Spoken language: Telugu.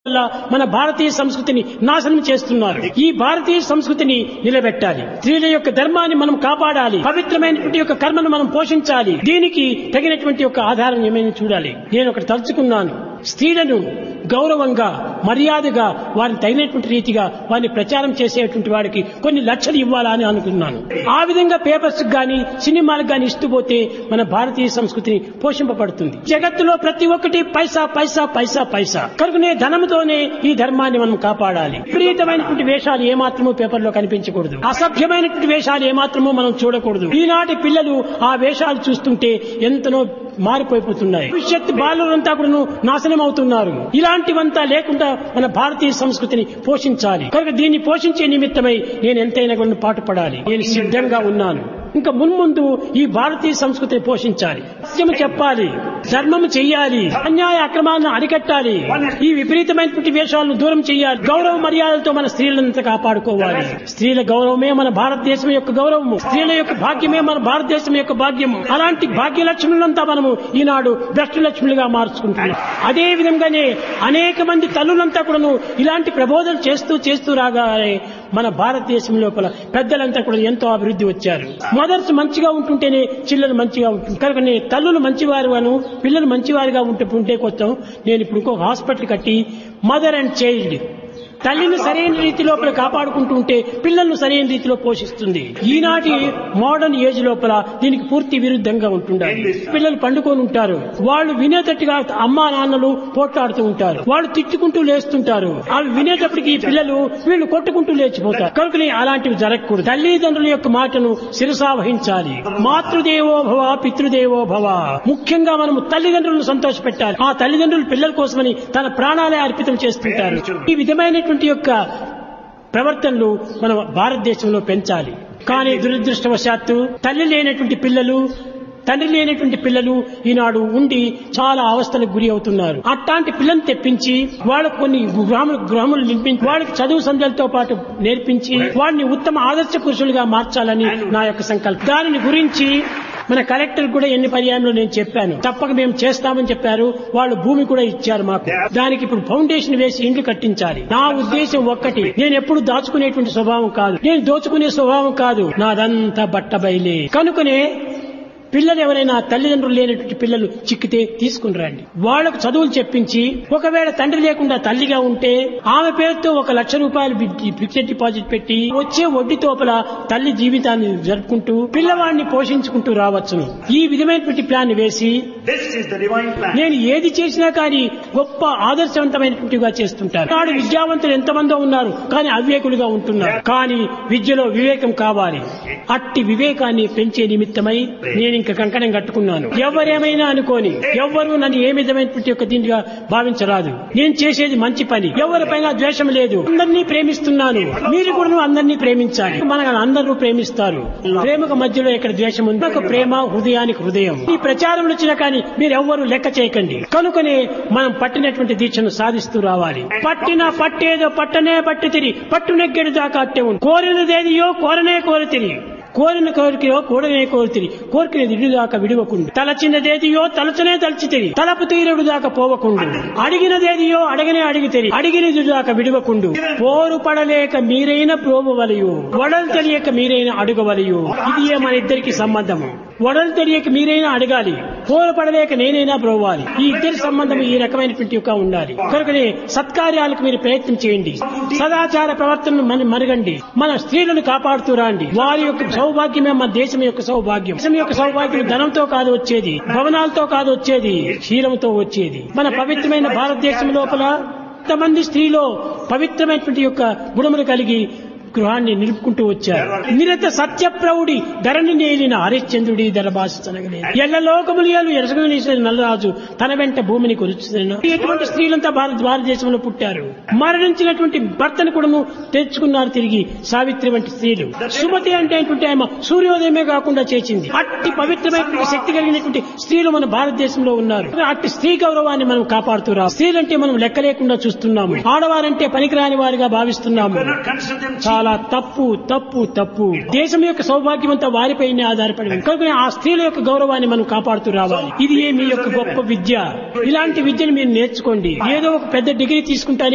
వల్ల మన భారతీయ సంస్కృతిని నాశనం చేస్తున్నారు ఈ భారతీయ సంస్కృతిని నిలబెట్టాలి స్త్రీల యొక్క ధర్మాన్ని మనం కాపాడాలి పవిత్రమైనటువంటి యొక్క కర్మను మనం పోషించాలి దీనికి తగినటువంటి యొక్క ఆధారం ఏమైనా చూడాలి నేను ఒకటి తలుచుకున్నాను స్త్రీలను గౌరవంగా మర్యాదగా వారిని తగినటువంటి రీతిగా వారిని ప్రచారం చేసేటువంటి వాడికి కొన్ని లక్షలు ఇవ్వాలని అనుకున్నాను ఆ విధంగా పేపర్స్ గాని సినిమాలకు గాని ఇస్తూ పోతే మన భారతీయ సంస్కృతిని పోషింపబడుతుంది జగత్తులో ప్రతి ఒక్కటి పైసా పైసా పైసా పైసా కనుకనే ధనంతోనే ఈ ధర్మాన్ని మనం కాపాడాలి విపరీతమైనటువంటి వేషాలు ఏమాత్రము పేపర్లో కనిపించకూడదు అసభ్యమైనటువంటి వేషాలు ఏమాత్రము మనం చూడకూడదు ఈనాటి పిల్లలు ఆ వేషాలు చూస్తుంటే ఎంతనో మారిపోయిపోతున్నాయి భవిష్యత్తు బాలురంతా కూడా నాశనం అవుతున్నారు ఇలాంటివంతా లేకుండా మన భారతీయ సంస్కృతిని పోషించాలి కనుక దీన్ని పోషించే నిమిత్తమై నేను ఎంతైనా కూడా పాటుపడాలి నేను సిద్ధంగా ఉన్నాను ఇంకా మున్ముందు ఈ భారతీయ సంస్కృతిని పోషించాలి సత్యము చెప్పాలి ధర్మము చెయ్యాలి అన్యాయ అక్రమాలను అరికట్టాలి ఈ విపరీతమైనటువంటి వేషాలను దూరం చేయాలి గౌరవ మర్యాదలతో మన స్త్రీలంతా కాపాడుకోవాలి స్త్రీల గౌరవమే మన భారతదేశం యొక్క గౌరవము స్త్రీల యొక్క భాగ్యమే మన భారతదేశం యొక్క భాగ్యము అలాంటి భాగ్యలక్ష్ములంతా మనము ఈనాడు భ్రష్ట లక్ష్ములుగా మార్చుకుంటున్నాం అదే విధంగానే అనేక మంది తల్లులంతా కూడాను ఇలాంటి ప్రబోధనలు చేస్తూ చేస్తూ రాగానే మన భారతదేశం లోపల పెద్దలంతా కూడా ఎంతో అభివృద్ధి వచ్చారు మదర్స్ మంచిగా ఉంటుంటేనే చిల్లలు మంచిగా ఉంటుంది కనుక నేను తల్లులు మంచివారుగాను పిల్లలు మంచివారుగా ఉంటే ఉంటే కోసం నేను ఇప్పుడు ఇంకొక హాస్పిటల్ కట్టి మదర్ అండ్ చైల్డ్ తల్లిని సరైన రీతి లోపల కాపాడుకుంటూ ఉంటే పిల్లలను సరైన రీతిలో పోషిస్తుంది ఈనాటి మోడర్న్ ఏజ్ లోపల దీనికి పూర్తి విరుద్ధంగా ఉంటుండాలి పిల్లలు పండుకొని ఉంటారు వాళ్ళు వినేటట్టుగా అమ్మా నాన్నలు పోట్లాడుతూ ఉంటారు వాళ్ళు తిట్టుకుంటూ లేస్తుంటారు అవి వినేటప్పటికి ఈ పిల్లలు వీళ్ళు కొట్టుకుంటూ లేచిపోతారు కనుకనే అలాంటివి జరగకూడదు తల్లిదండ్రుల యొక్క మాటను శిరసా వహించాలి మాతృదేవో భవ పితృదేవో భవ ముఖ్యంగా మనము తల్లిదండ్రులను సంతోషపెట్టాలి ఆ తల్లిదండ్రులు పిల్లల కోసమని తన ప్రాణాలే అర్పితం చేస్తుంటారు ఈ విధమైనటువంటి యొక్క ప్రవర్తనలు మన భారతదేశంలో పెంచాలి కానీ దురదృష్టవశాత్తు తల్లి లేనటువంటి పిల్లలు తండ్రి లేనటువంటి పిల్లలు ఈనాడు ఉండి చాలా అవస్థలకు గురి అవుతున్నారు అట్లాంటి పిల్లల్ని తెప్పించి వాళ్ళకు కొన్ని గ్రాములు గ్రాములు నింపించి వాళ్ళకి చదువు సంధ్యలతో పాటు నేర్పించి వాడిని ఉత్తమ ఆదర్శ పురుషులుగా మార్చాలని నా యొక్క సంకల్పం దానిని గురించి మన కలెక్టర్ కూడా ఎన్ని పర్యాయంలో నేను చెప్పాను తప్పక మేము చేస్తామని చెప్పారు వాళ్ళు భూమి కూడా ఇచ్చారు మాకు దానికి ఇప్పుడు ఫౌండేషన్ వేసి ఇండ్లు కట్టించాలి నా ఉద్దేశం ఒక్కటి నేను ఎప్పుడు దాచుకునేటువంటి స్వభావం కాదు నేను దోచుకునే స్వభావం కాదు నాదంతా బట్ట బయలే కనుకనే పిల్లలు ఎవరైనా తల్లిదండ్రులు లేనటువంటి పిల్లలు చిక్కితే తీసుకుని రండి వాళ్లకు చదువులు చెప్పించి ఒకవేళ తండ్రి లేకుండా తల్లిగా ఉంటే ఆమె పేరుతో ఒక లక్ష రూపాయలు ఫిక్స్డ్ డిపాజిట్ పెట్టి వచ్చే వడ్డీ తోపల తల్లి జీవితాన్ని జరుపుకుంటూ పిల్లవాడిని పోషించుకుంటూ రావచ్చును ఈ విధమైనటువంటి ప్లాన్ వేసి This is the divine plan. నేను ఏది చేసినా కానీ గొప్ప ఆదర్శవంతమైనటువంటిగా చేస్తుంటారు నాడు విద్యావంతులు ఎంతమందో ఉన్నారు కానీ అవివేకులుగా ఉంటున్నారు కానీ విద్యలో వివేకం కావాలి అట్టి వివేకాన్ని పెంచే నిమిత్తమై నేను ఇంకా కంకణం కట్టుకున్నాను ఎవరేమైనా అనుకోని ఎవ్వరూ నన్ను ఏ విధమైనటువంటి యొక్క దీనిగా భావించరాదు నేను చేసేది మంచి పని ఎవరిపైన ద్వేషం లేదు అందరినీ ప్రేమిస్తున్నాను మీరు కూడా అందరినీ ప్రేమించాలి మన అందరూ ప్రేమిస్తారు ప్రేమకు మధ్యలో ఇక్కడ ద్వేషం ఉంది ఒక ప్రేమ హృదయానికి హృదయం ఈ ప్రచారం వచ్చినా కానీ మీరు ఎవ్వరూ లెక్క చేయకండి కనుకనే మనం పట్టినటువంటి దీక్షను సాధిస్తూ రావాలి పట్టిన పట్టేదో పట్టనే పట్టి తిరి పట్టు నెగ్గడి దాకా అట్టే ఉంది కోరినదేదియో కోరనే కోరి తిరి కోరిన కోరికయో కూడనే కోరితిరి కోరికని విడు దాకా విడవకుండు తలచినదేదియో తలచనే తలచితిరి తలపు తీరుడు దాకా పోవకుండు అడిగినదేదియో అడగనే అడిగితిరి అడిగినది దాకా విడవకుండు పోరు పడలేక మీరైన ప్రోబవలయు వడలు తెలియక మీరైన అడుగవలయు ఇది మన ఇద్దరికి సంబంధము వడలు తెలియక మీరైనా అడగాలి పోరు పడలేక నేనైనా ప్రోవాలి ఈ ఇద్దరి సంబంధం ఈ రకమైనటువంటి యొక్క ఉండాలి కనుకనే సత్కార్యాలకు మీరు ప్రయత్నం చేయండి సదాచార ప్రవర్తనను మన మరగండి మన స్త్రీలను కాపాడుతూ రాండి వారి యొక్క సౌభాగ్యమే మన దేశం యొక్క సౌభాగ్యం దేశం యొక్క సౌభాగ్యం ధనంతో కాదు వచ్చేది భవనాలతో కాదు వచ్చేది శీలంతో వచ్చేది మన పవిత్రమైన భారతదేశం లోపల ఎంతమంది స్త్రీలో పవిత్రమైనటువంటి యొక్క గుణములు కలిగి గృహాన్ని నిలుపుకుంటూ వచ్చారు నిరత సత్య ప్రౌఢి ధరణి నేలిన హరిశ్చంద్రుడి ధరభాషనగలే ఎల్ల లోకములు ఎరసగనేసిన నల్లరాజు తన వెంట భూమిని కొలుచుతున్న ఎటువంటి స్త్రీలంతా భారత భారతదేశంలో పుట్టారు మరణించినటువంటి భర్తను కూడా తెచ్చుకున్నారు తిరిగి సావిత్రి వంటి స్త్రీలు సుమతి అంటే ఏంటంటే ఆమె సూర్యోదయమే కాకుండా చేసింది అట్టి పవిత్రమైనటువంటి శక్తి కలిగినటువంటి స్త్రీలు మన భారతదేశంలో ఉన్నారు అట్టి స్త్రీ గౌరవాన్ని మనం కాపాడుతురా స్త్రీలంటే మనం లెక్క లేకుండా చూస్తున్నాము ఆడవారంటే పనికిరాని వారిగా భావిస్తున్నాము Do not consider them cheap. చాలా తప్పు తప్పు తప్పు దేశం యొక్క సౌభాగ్యం అంతా వారిపైనే ఆధారపడి ఉంది. కనుక ఆ స్త్రీల యొక్క గౌరవాన్ని మనం కాపాడుతూ రావాలి ఇది ఏ మీ యొక్క గొప్ప విద్య ఇలాంటి విద్యను మీరు నేర్చుకోండి ఏదో ఒక పెద్ద డిగ్రీ తీసుకుంటానే